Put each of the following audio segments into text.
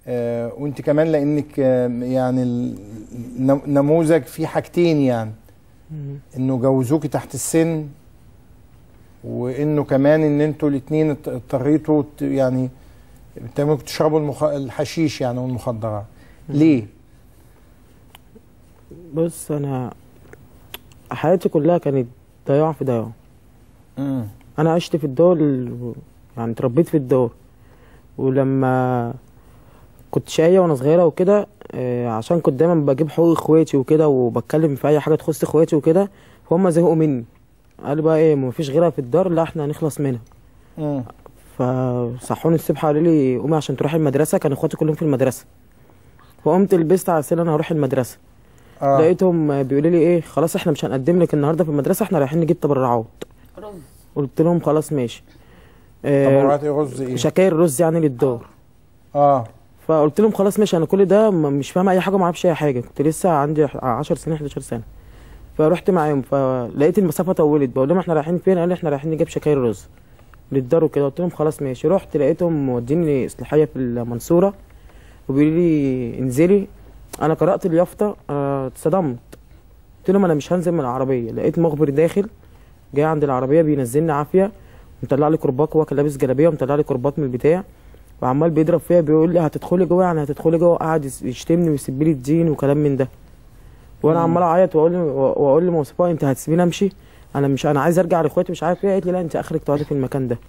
آه وانت كمان لانك آه يعني النم- نموذج في حاجتين يعني انه جوزوكي تحت السن وانه كمان ان انتوا الاثنين اضطريتوا ت- يعني بتعملوا تشربوا المخ... الحشيش يعني والمخدرات ليه؟ بص انا حياتي كلها كانت ضياع في ضياع امم انا عشت في الدور ال- يعني اتربيت في الدور ولما كنت شقية وانا صغيرة وكده آه، عشان كنت دايما بجيب حقوق اخواتي وكده وبتكلم في اي حاجة تخص اخواتي وكده فهم زهقوا مني قالوا بقى ايه مفيش غيرها في الدار لا احنا هنخلص منها امم فصحوني الصبح قالوا لي قومي عشان تروحي المدرسة كان اخواتي كلهم في المدرسة فقمت لبست على السنة انا هروح المدرسة اه لقيتهم بيقولوا لي ايه خلاص احنا مش هنقدم لك النهارده في المدرسة احنا رايحين نجيب تبرعات قلت لهم خلاص ماشي آه، تبرعات ايه رز ايه؟ شكاير رز يعني للدار اه فقلت لهم خلاص ماشي انا كل ده م- مش فاهم اي حاجه ما اعرفش اي حاجه كنت لسه عندي 10 سنين 11 سنه فرحت معاهم فلقيت المسافه طولت بقول لهم احنا رايحين فين قال لي احنا رايحين نجيب شكاير رز للدار وكده قلت لهم خلاص ماشي رحت لقيتهم موديني اصلاحيه في المنصوره وبيقولوا لي انزلي انا قرات اليافطه آه، اتصدمت قلت لهم انا مش هنزل من العربيه لقيت مخبر داخل جاي عند العربيه بينزلني عافيه مطلع لي كرباج هو كان لابس جلابيه ومطلع لي كرباج من البتاع وعمال بيضرب فيا بيقول لي هتدخلي جوه يعني هتدخلي جوه قعد يس- يشتمني ويسب لي الدين وكلام من ده وانا مم. عمال اعيط واقول له واقول لموسيقى انت هتسيبيني امشي انا مش انا عايز ارجع لاخواتي مش عارف ايه قالت لي لا انت اخرك تقعدي في المكان ده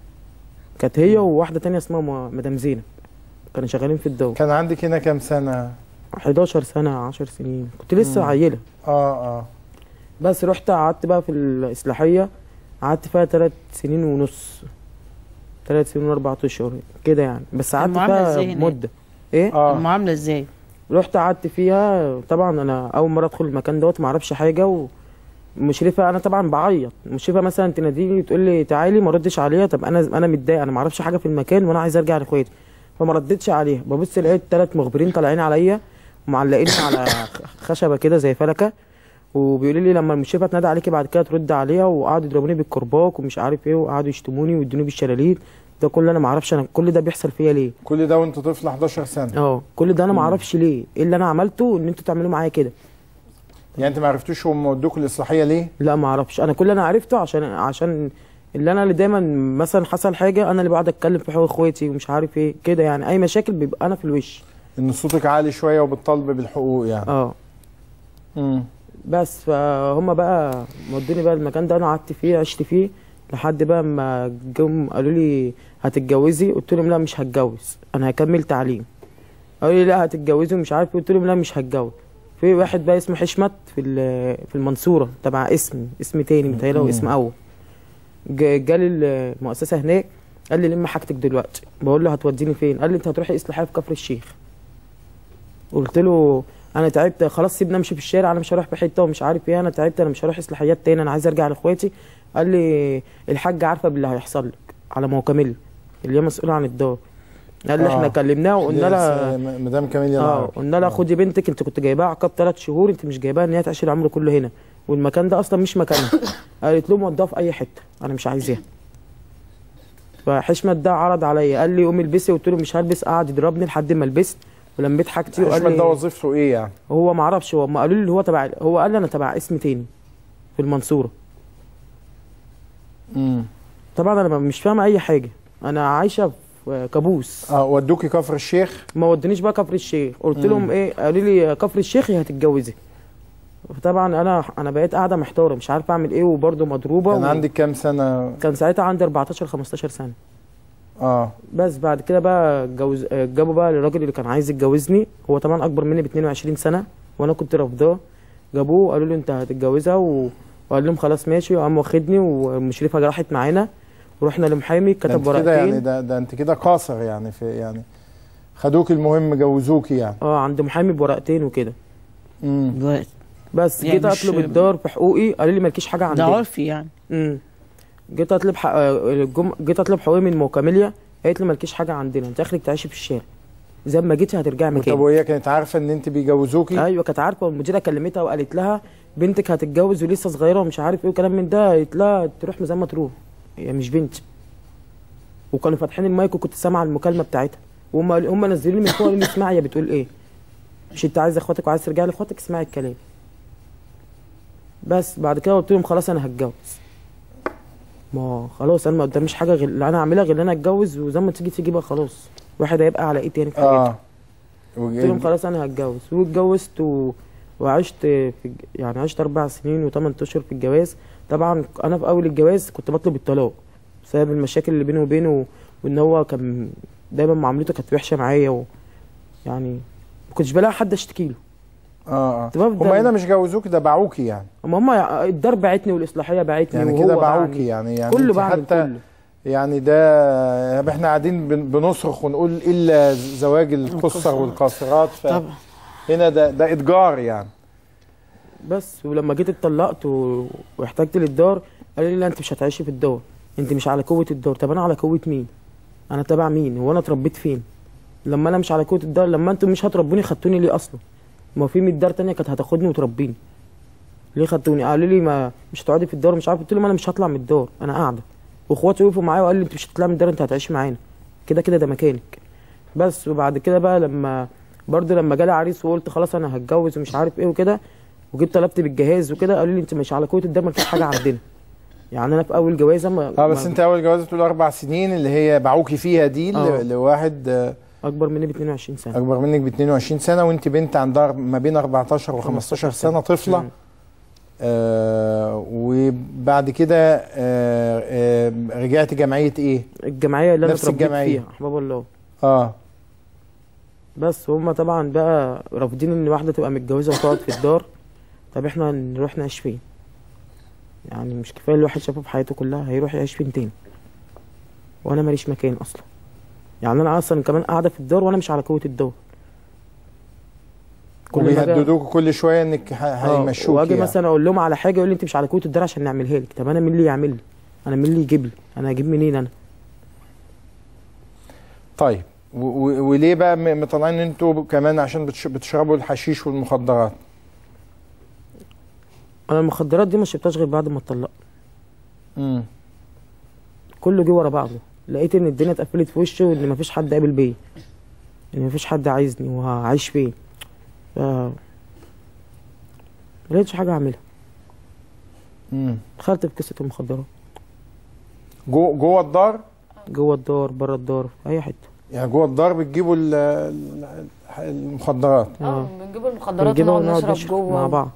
كانت هي وواحده تانية اسمها م- مدام زينب كانوا شغالين في الدور كان عندك هنا كام سنه؟ 11 سنه 10 سنين كنت لسه مم. عيله اه اه بس رحت قعدت بقى في الاصلاحيه قعدت فيها ثلاث سنين ونص ثلاث سنين واربع اشهر كده يعني بس قعدت المعاملة فيها ازاي هناك؟ مده ايه اه المعامله ازاي رحت قعدت فيها طبعا انا اول مره ادخل المكان دوت ما اعرفش حاجه ومشرفه انا طبعا بعيط مشرفه مثلا تناديني تقول لي تعالي ما ردش عليها طب انا انا متضايق انا ما اعرفش حاجه في المكان وانا عايز ارجع لاخواتي فما ردتش عليها ببص لقيت ثلاث مخبرين طالعين عليا ومعلقيني على خشبه كده زي فلكه وبيقولوا لي لما المشرفه تنادي عليكي بعد كده ترد عليها وقعدوا يضربوني بالكرباج ومش عارف ايه وقعدوا يشتموني ويدوني بالشلاليت ده كله انا ما اعرفش انا كل ده بيحصل فيا ليه كل ده وانت طفل 11 سنه اه كل ده انا ما مم. اعرفش ليه ايه اللي انا عملته ان انتوا تعملوا معايا كده يعني انت ما عرفتوش هم ودوكوا الاصلاحيه ليه؟ لا ما اعرفش انا كل اللي انا عرفته عشان عشان اللي انا اللي دايما مثلا حصل حاجه انا اللي بقعد اتكلم في حقوق اخواتي ومش عارف ايه كده يعني اي مشاكل بيبقى انا في الوش ان صوتك عالي شويه وبتطالب بالحقوق يعني اه امم بس فهم بقى مودوني بقى المكان ده انا قعدت فيه عشت فيه لحد بقى ما جم قالوا لي هتتجوزي قلت لهم لا مش هتجوز انا هكمل تعليم قالوا لي لا هتتجوزي ومش عارف إيه. قلت لهم لا مش هتجوز في واحد بقى اسمه حشمت في ال- في المنصوره تبع اسم اسم تاني متهيألي هو اسم اول جا- جالي المؤسسه هناك قال لي لم حاجتك دلوقتي بقول له هتوديني فين قال لي انت هتروحي اصلاحيه في كفر الشيخ قلت له انا تعبت خلاص سيبني امشي في الشارع انا مش هروح في حته ومش عارف ايه انا تعبت انا مش هروح اصلاحيات تاني انا عايز ارجع لاخواتي قال لي الحاجه عارفه باللي هيحصل لك على ما هو كامل اللي هي مسؤوله عن الدار قال لي آه. احنا كلمناها وقلنا لها مدام كاميليا اه العربي قلنا لها خدي بنتك انت كنت جايباها عقاب ثلاث شهور انت مش جايباها ان هي تعيش العمر كله هنا والمكان ده اصلا مش مكانها قالت لهم ودوها في اي حته انا مش عايزاها فحشمت ده عرض عليا قال لي قومي البسي قلت له مش هلبس قعد يضربني لحد ما لبست ولميت حاجتي وقال حشمت لي ده وظيفته ايه يعني؟ هو ما اعرفش هو ما قالوا لي هو تبع هو قال لي انا تبع اسم تاني في المنصوره امم طبعا انا مش فاهمه اي حاجه انا عايشه في كابوس اه ودوكي كفر الشيخ ما ودونيش بقى كفر الشيخ قلت مم. لهم ايه قالوا لي كفر الشيخ يا هتتجوزي فطبعا انا انا بقيت قاعده محتاره مش عارفه اعمل ايه وبرده مضروبه كان و... عندك كام سنه؟ كان ساعتها عندي 14 15 سنه اه بس بعد كده بقى جوز جابوا بقى الراجل اللي كان عايز يتجوزني هو طبعا اكبر مني ب 22 سنه وانا كنت رافضاه جابوه قالوا له انت هتتجوزها و... وقال لهم خلاص ماشي وقام واخدني ومشرفه راحت معانا ورحنا لمحامي ده كتب انت كده ورقتين يعني ده, ده انت كده قاصر يعني في يعني خدوك المهم جوزوكي يعني اه عند محامي بورقتين وكده امم دلوقتي بس يعني جيت مش- اطلب الدار في حقوقي قالوا لي مالكيش حاجه ده عندنا عرفي يعني امم جيت اطلب حق... آه، الجم... جيت اطلب حقوقي من موكاميليا قالت لي مالكيش حاجه عندنا انت اخرك تعيشي في الشارع زي ما جيتي هترجعي طب مكانك وهي كانت عارفه ان انت بيجوزوكي؟ ايوه كانت عارفه والمديره كلمتها وقالت لها بنتك هتتجوز ولسه صغيره ومش عارف ايه وكلام من ده قالت لها تروح زي ما تروح هي مش بنتي وكانوا فاتحين المايك وكنت سامعه المكالمه بتاعتها وهم هم نزلوا لي من فوق قالوا لي اسمعي يا بتقول ايه مش انت عايز اخواتك وعايز ترجع لاخواتك اسمعي الكلام بس بعد كده قلت لهم خلاص انا هتجوز ما خلاص انا ما قداميش حاجه غير اللي انا اعملها غير ان انا اتجوز وزي ما تيجي تيجي بقى خلاص واحد هيبقى على ايه تاني في حياته اه قلت لهم وج- خلاص انا هتجوز واتجوزت و... وعشت في الج- يعني عشت اربع سنين وثمان اشهر في الجواز طبعا انا في اول الجواز كنت بطلب الطلاق بسبب المشاكل اللي بيني وبينه وان هو كان دايما معاملته كانت وحشه معايا و... يعني ما كنتش بلاقي حد اشتكي له اه اه كنت بفضل- هم هنا مش جوزوك ده باعوكي يعني اما هم الدار بعتني والاصلاحيه بعتني يعني وهو كده باعني. باعوكي يعني يعني كله انت بعمل حتى كله يعني ده احنا قاعدين بن- بنصرخ ونقول الا زواج القصر والقاصرات طبعا فهنا ده ده اتجار يعني بس ولما جيت اتطلقت و... واحتجت للدار قال لي لا انت مش هتعيشي في الدار انت مش على قوه الدار طب انا على قوه مين انا تبع مين هو انا اتربيت فين لما انا مش على قوه الدار لما انتوا مش هتربوني خدتوني ليه اصلا ما في 100 دار تانية كانت هتاخدني وتربيني ليه خدتوني قالوا لي ما مش هتقعدي في الدار مش عارف قلت لهم انا مش هطلع من الدار انا قاعده واخواتي وقفوا معايا وقال لي انت مش هتطلعي من الدار انت هتعيشي معانا كده كده ده مكانك بس وبعد كده بقى لما برضه لما جالي عريس وقلت خلاص انا هتجوز ومش عارف ايه وكده وجيت طلبت بالجهاز وكده قالوا لي انت مش على قوه الدم مفيش حاجه عندنا يعني انا في اول جوازه ما اه بس ما- انت اول جوازه بتقول اربع سنين اللي هي باعوكي فيها دي ل- اه. لواحد آه، اكبر مني ب 22 سنه اكبر منك ب 22 سنه وانت بنت عندها ما بين 14 و 15 سنه طفله مم. آه وبعد كده آه آه رجعت جمعيه ايه؟ الجمعيه اللي انا نفس اتربيت الجمعية. فيها احباب الله اه بس هما طبعا بقى رافضين ان واحده تبقى متجوزه وتقعد في الدار طب احنا نروح نعيش فين يعني مش كفايه الواحد شافه في حياته كلها هيروح يعيش فين تاني وانا ماليش مكان اصلا يعني انا اصلا كمان قاعده في الدار وانا مش على قوه الدار كل ما أجي- وبيهددوك كل شويه انك ه- آه، هيمشوك واجي يعني. مثلا اقول لهم على حاجه يقول لي انت مش على قوه الدار عشان نعملها لك طب انا مين اللي يعمل لي انا مين اللي يجيب لي انا هجيب منين انا طيب و- و- وليه بقى م- مطلعين ان انتوا كمان عشان بتش- بتشربوا الحشيش والمخدرات انا المخدرات دي ما شربتهاش غير بعد ما اتطلقت امم كله جه ورا بعضه لقيت ان الدنيا اتقفلت في وشي وان مفيش حد قابل بيا ان مفيش حد عايزني وهعيش فين ف ملقتش حاجه اعملها امم دخلت في قصه المخدرات جو جوه الدار جوه الدار بره الدار في اي حته يعني جوه الدار بتجيبوا ال- ال- المخدرات اه بنجيب المخدرات بنجيبها ونقعد ونقعد نشرب نشرب جوه مع بعض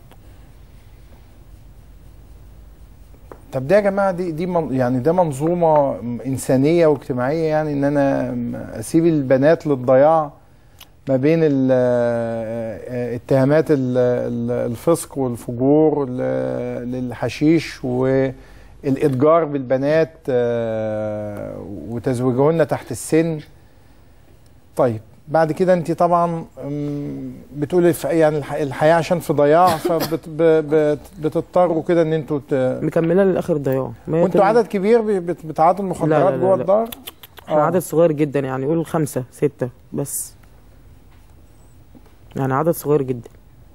طب ده يا جماعه دي دي من يعني ده منظومه انسانيه واجتماعيه يعني ان انا اسيب البنات للضياع ما بين ال- آه، اتهامات ال- ال- الفسق والفجور ل- للحشيش والاتجار بالبنات آه، وتزويجهن تحت السن طيب بعد كده انت طبعا أم، بتقولي في- يعني الح- الحياه عشان في ضياع فبتضطروا كده ان انتوا ت- مكمله للاخر ضياع ما هي وانتوا كل- عدد كبير بي- بت- بتعاطوا المخدرات لا، لا، جوه لا. الدار؟ احنا آه. عدد صغير جدا يعني قول خمسة ستة بس يعني عدد صغير جدا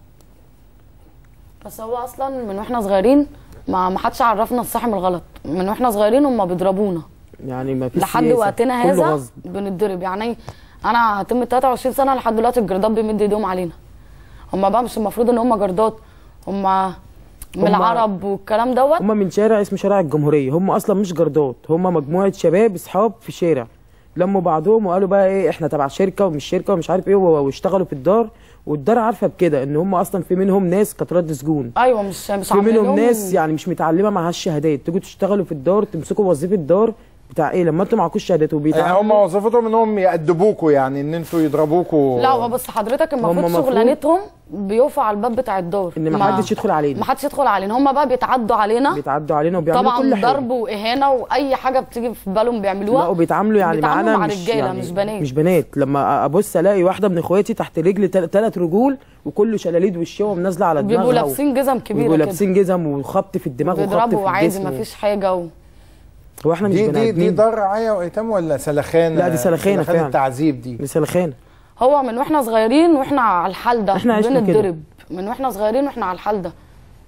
بس هو اصلا من واحنا صغيرين ما ما حدش عرفنا الصح من الغلط من واحنا صغيرين هم بيضربونا يعني ما فيش لحد سياسة. وقتنا كله هذا غصب بنتضرب يعني انا هتم 23 سنه لحد دلوقتي الجردات بيمد ايديهم علينا هم بقى مش المفروض ان هم جردات هم من هم- العرب والكلام دوت هم من شارع اسمه شارع الجمهورية هم أصلا مش جردات هم مجموعة شباب أصحاب في شارع لموا بعضهم وقالوا بقى إيه إحنا تبع شركة ومش شركة ومش عارف إيه و- واشتغلوا في الدار والدار عارفة بكده إن هم أصلا في منهم ناس كانت رد سجون ايوه مش مش في عاملين منهم لهم- ناس يعني مش متعلمة معهاش شهادات تيجوا تشتغلوا في الدار تمسكوا وظيفة دار بتاع إيه لما أنتوا معكوش شهادات يعني هم وبيتعاملوا وظيفتهم انهم يأدبوكوا يعني ان انتوا يضربوكوا لا هو بس حضرتك المفروض المفروض- شغلانتهم بيقفوا على الباب بتاع الدار إن ما حدش يدخل علينا ما حدش يدخل علينا هم بقى بيتعدوا علينا بيتعدوا علينا وبيعملوا كل طبعا حاجة ضرب واهانه واي حاجه بتيجي في بالهم بيعملوها لا وبيتعاملوا يعني بيتعاملوا معانا مع مش رجالة، يعني مش بنات. مش بنات لما ابص الاقي واحده من اخواتي تحت رجل ثلاث رجول وكله شلاليد وشهم نازله على دماغها بيبقوا و- لابسين جزم بيبقوا كبيره كده لابسين جزم وخبط في الدماغ وخبط بيضربوا في عادي الجسم ما فيش حاجه و... هو احنا مش دي بني دي دي ادمين دار رعايه وايتام ولا سلخانه لا، دي سلخانة فعلا. التعذيب دي دي سلخانه هو من واحنا صغيرين واحنا على الحال ده إحنا عشنا كده. بنتضرب من واحنا صغيرين واحنا على الحال ده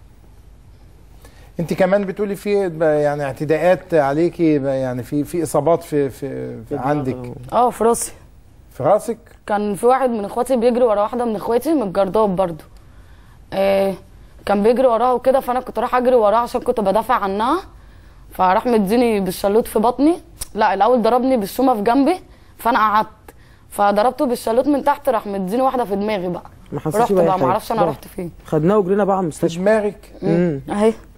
انت كمان بتقولي في ب- يعني اعتداءات عليكي ب- يعني في في اصابات في في, في عندك اه في راسي في في راسك كان في واحد من اخواتي بيجري ورا واحده من اخواتي من الجرداب برضو آه كان بيجري وراها وكده فانا كنت رايحه اجري وراه عشان كنت بدافع عنها فراح مديني بالشلوت في بطني لا الاول ضربني بالشومه في جنبي فانا قعدت فضربته بالشلوت من تحت راح مديني واحده في دماغي بقى ما حسيتش رحت بأي بقى حاجة. معرفش انا ضرب. رحت فين خدناه وجرينا بقى على في المستشفى دماغك امم اهي